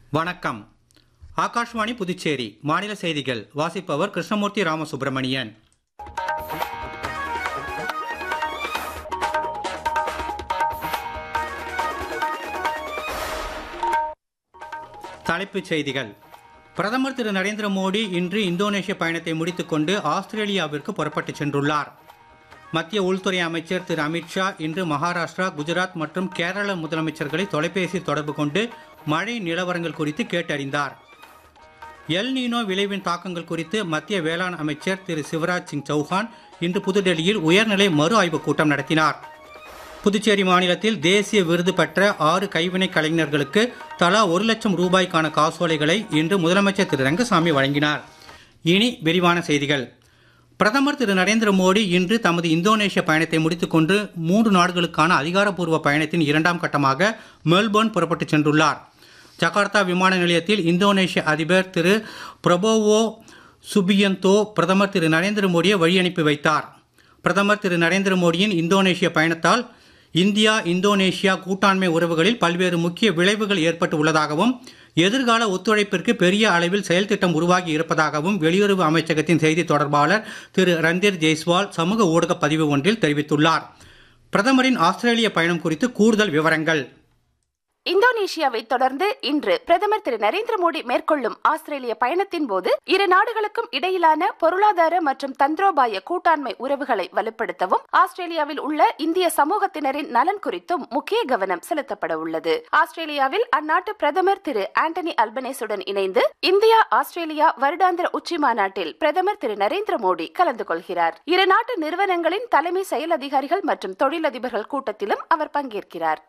வணக்கம் ஆகாஷ்வாணி புதுச்சேரி மாநில செய்திகள் வாசிப்பவர் கிருஷ்ணமூர்த்தி ராமசுப்பிரமணியன் தலைப்புச் செய்திகள் பிரதமர் திரு நரேந்திர மோடி இன்று இந்தோனேஷிய பயணத்தை முடித்துக்கொண்டு ஆஸ்திரேலியாவிற்கு புறப்பட்டுச் சென்றுள்ளார் மத்திய உள்துறை அமைச்சர் திரு அமித்ஷா இன்று மகாராஷ்டிரா குஜராத் மற்றும் கேரள முதலமைச்சர்களை தொலைபேசி தொடர்பு கொண்டு மழை நிலவரங்கள் குறித்து கேட்டறிந்தார் எல் நீனோ விளைவின் தாக்கங்கள் குறித்து மத்திய வேளாண் அமைச்சர் திரு சிவராஜ் சிங் சௌஹான் இன்று புதுடெல்லியில் உயர்நிலை மறு ஆய்வுக் கூட்டம் நடத்தினார் புதுச்சேரி மாநிலத்தில் தேசிய விருது பெற்ற ஆறு கைவினை கலைஞர்களுக்கு தலா ஒரு லட்சம் ரூபாய்க்கான காசோலைகளை இன்று முதலமைச்சர் திரு ரங்கசாமி வழங்கினார் இனி விரிவான செய்திகள் பிரதமர் திரு நரேந்திர மோடி இன்று தமது இந்தோனேஷிய பயணத்தை முடித்துக்கொண்டு மூன்று நாடுகளுக்கான அதிகாரப்பூர்வ பயணத்தின் இரண்டாம் கட்டமாக மெல்போர்ன் புறப்பட்டுச் சென்றுள்ளார் ஜகார்த்தா விமான நிலையத்தில் இந்தோனேஷிய அதிபர் திரு பிரபோவோ சுபியந்தோ பிரதமர் திரு நரேந்திர மோடியை வழி அனுப்பி வைத்தார் பிரதமர் திரு நரேந்திர மோடியின் இந்தோனேஷிய பயணத்தால் இந்தியா இந்தோனேஷியா கூட்டாண்மை உறவுகளில் பல்வேறு முக்கிய விளைவுகள் ஏற்பட்டு உள்ளதாகவும் எதிர்கால ஒத்துழைப்பிற்கு பெரிய அளவில் செயல் திட்டம் உருவாகி இருப்பதாகவும் வெளியுறவு அமைச்சகத்தின் செய்தி தொடர்பாளர் திரு ரந்தீர் ஜெய்ஸ்வால் சமூக ஊடக பதிவு ஒன்றில் தெரிவித்துள்ளார் பிரதமரின் ஆஸ்திரேலிய பயணம் குறித்து கூடுதல் விவரங்கள் இந்தோனேஷியாவை தொடர்ந்து இன்று பிரதமர் திரு நரேந்திர மோடி மேற்கொள்ளும் ஆஸ்திரேலிய பயணத்தின் போது இரு நாடுகளுக்கும் இடையிலான பொருளாதார மற்றும் தந்திரோபாய கூட்டாண்மை உறவுகளை வலுப்படுத்தவும் ஆஸ்திரேலியாவில் உள்ள இந்திய சமூகத்தினரின் நலன் குறித்தும் முக்கிய கவனம் செலுத்தப்பட உள்ளது ஆஸ்திரேலியாவில் அந்நாட்டு பிரதமர் திரு ஆண்டனி அல்பனேசுடன் இணைந்து இந்தியா ஆஸ்திரேலியா வருடாந்திர உச்சி மாநாட்டில் பிரதமர் திரு நரேந்திர மோடி கலந்து கொள்கிறார் இரு நாட்டு நிறுவனங்களின் தலைமை செயல் அதிகாரிகள் மற்றும் தொழிலதிபர்கள் கூட்டத்திலும் அவர் பங்கேற்கிறார்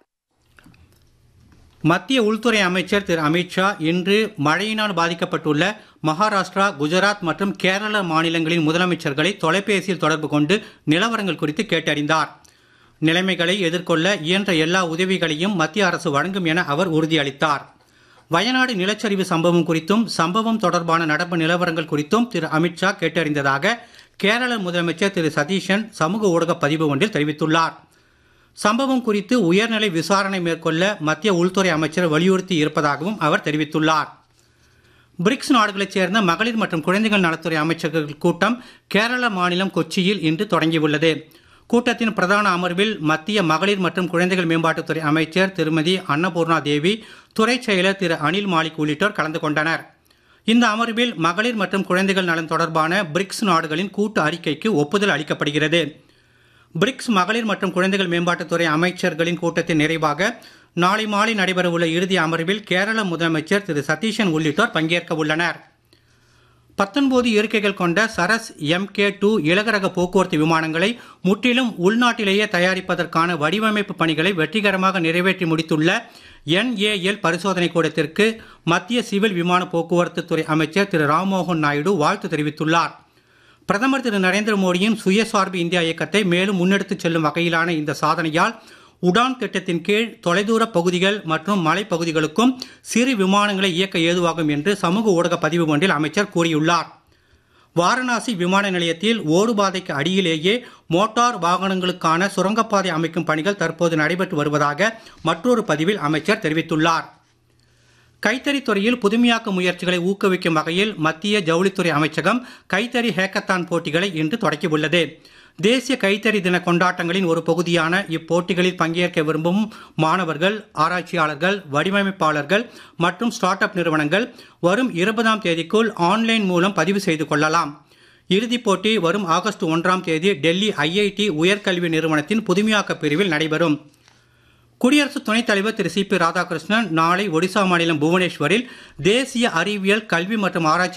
மத்திய உள்துறை அமைச்சர் திரு அமித்ஷா இன்று மழையினால் பாதிக்கப்பட்டுள்ள மகாராஷ்டிரா குஜராத் மற்றும் கேரள மாநிலங்களின் முதலமைச்சர்களை தொலைபேசியில் தொடர்பு கொண்டு நிலவரங்கள் குறித்து கேட்டறிந்தார் நிலைமைகளை எதிர்கொள்ள இயன்ற எல்லா உதவிகளையும் மத்திய அரசு வழங்கும் என அவர் உறுதியளித்தார் வயநாடு நிலச்சரிவு சம்பவம் குறித்தும் சம்பவம் தொடர்பான நடப்பு நிலவரங்கள் குறித்தும் திரு அமித்ஷா கேட்டறிந்ததாக கேரள முதலமைச்சர் திரு சதீஷன் சமூக ஊடக பதிவு ஒன்றில் தெரிவித்துள்ளார் சம்பவம் குறித்து உயர்நிலை விசாரணை மேற்கொள்ள மத்திய உள்துறை அமைச்சர் வலியுறுத்தி இருப்பதாகவும் அவர் தெரிவித்துள்ளார் பிரிக்ஸ் நாடுகளைச் சேர்ந்த மகளிர் மற்றும் குழந்தைகள் நலத்துறை அமைச்சர்கள் கூட்டம் கேரள மாநிலம் கொச்சியில் இன்று தொடங்கியுள்ளது கூட்டத்தின் பிரதான அமர்வில் மத்திய மகளிர் மற்றும் குழந்தைகள் மேம்பாட்டுத்துறை அமைச்சர் திருமதி அன்னபூர்ணா தேவி துறை செயலர் திரு அனில் மாலிக் உள்ளிட்டோர் கலந்து கொண்டனர் இந்த அமர்வில் மகளிர் மற்றும் குழந்தைகள் நலன் தொடர்பான பிரிக்ஸ் நாடுகளின் கூட்டு அறிக்கைக்கு ஒப்புதல் அளிக்கப்படுகிறது பிரிக்ஸ் மகளிர் மற்றும் குழந்தைகள் மேம்பாட்டுத்துறை அமைச்சர்களின் கூட்டத்தின் நிறைவாக நாளை மாலை நடைபெறவுள்ள இறுதி அமர்வில் கேரள முதலமைச்சர் திரு சதீஷன் உள்ளிட்டோர் பங்கேற்க உள்ளனர் பத்தொன்பது இருக்கைகள் கொண்ட சரஸ் எம் கே டூ இலகுரக போக்குவரத்து விமானங்களை முற்றிலும் உள்நாட்டிலேயே தயாரிப்பதற்கான வடிவமைப்பு பணிகளை வெற்றிகரமாக நிறைவேற்றி முடித்துள்ள என்ஏஎல் பரிசோதனை கூடத்திற்கு மத்திய சிவில் விமான போக்குவரத்து துறை அமைச்சர் திரு ராம்மோகன் நாயுடு வாழ்த்து தெரிவித்துள்ளார் பிரதமர் திரு நரேந்திர மோடியின் சுயசார்பு இந்தியா இயக்கத்தை மேலும் முன்னெடுத்துச் செல்லும் வகையிலான இந்த சாதனையால் உடான் திட்டத்தின் கீழ் தொலைதூர பகுதிகள் மற்றும் மலைப்பகுதிகளுக்கும் சிறு விமானங்களை இயக்க ஏதுவாகும் என்று சமூக ஊடக பதிவு ஒன்றில் அமைச்சர் கூறியுள்ளார் வாரணாசி விமான நிலையத்தில் ஓடுபாதைக்கு அடியிலேயே மோட்டார் வாகனங்களுக்கான சுரங்கப்பாதை அமைக்கும் பணிகள் தற்போது நடைபெற்று வருவதாக மற்றொரு பதிவில் அமைச்சர் தெரிவித்துள்ளார் கைத்தறி துறையில் புதுமையாக்க முயற்சிகளை ஊக்குவிக்கும் வகையில் மத்திய ஜவுளித்துறை அமைச்சகம் கைத்தறி ஹேக்கத்தான் போட்டிகளை இன்று தொடக்கியுள்ளது தேசிய கைத்தறி தின கொண்டாட்டங்களின் ஒரு பகுதியான இப்போட்டிகளில் பங்கேற்க விரும்பும் மாணவர்கள் ஆராய்ச்சியாளர்கள் வடிவமைப்பாளர்கள் மற்றும் ஸ்டார்ட் அப் நிறுவனங்கள் வரும் இருபதாம் தேதிக்குள் ஆன்லைன் மூலம் பதிவு செய்து கொள்ளலாம் இறுதிப் போட்டி வரும் ஆகஸ்ட் ஒன்றாம் தேதி டெல்லி ஐஐடி உயர்கல்வி நிறுவனத்தின் புதுமையாக்க பிரிவில் நடைபெறும் குடியரசு துணைத் தலைவர் திரு சி பி ராதாகிருஷ்ணன் நாளை ஒடிசா மாநிலம் புவனேஸ்வரில் தேசிய அறிவியல் கல்வி மற்றும் ஆராய்ச்சி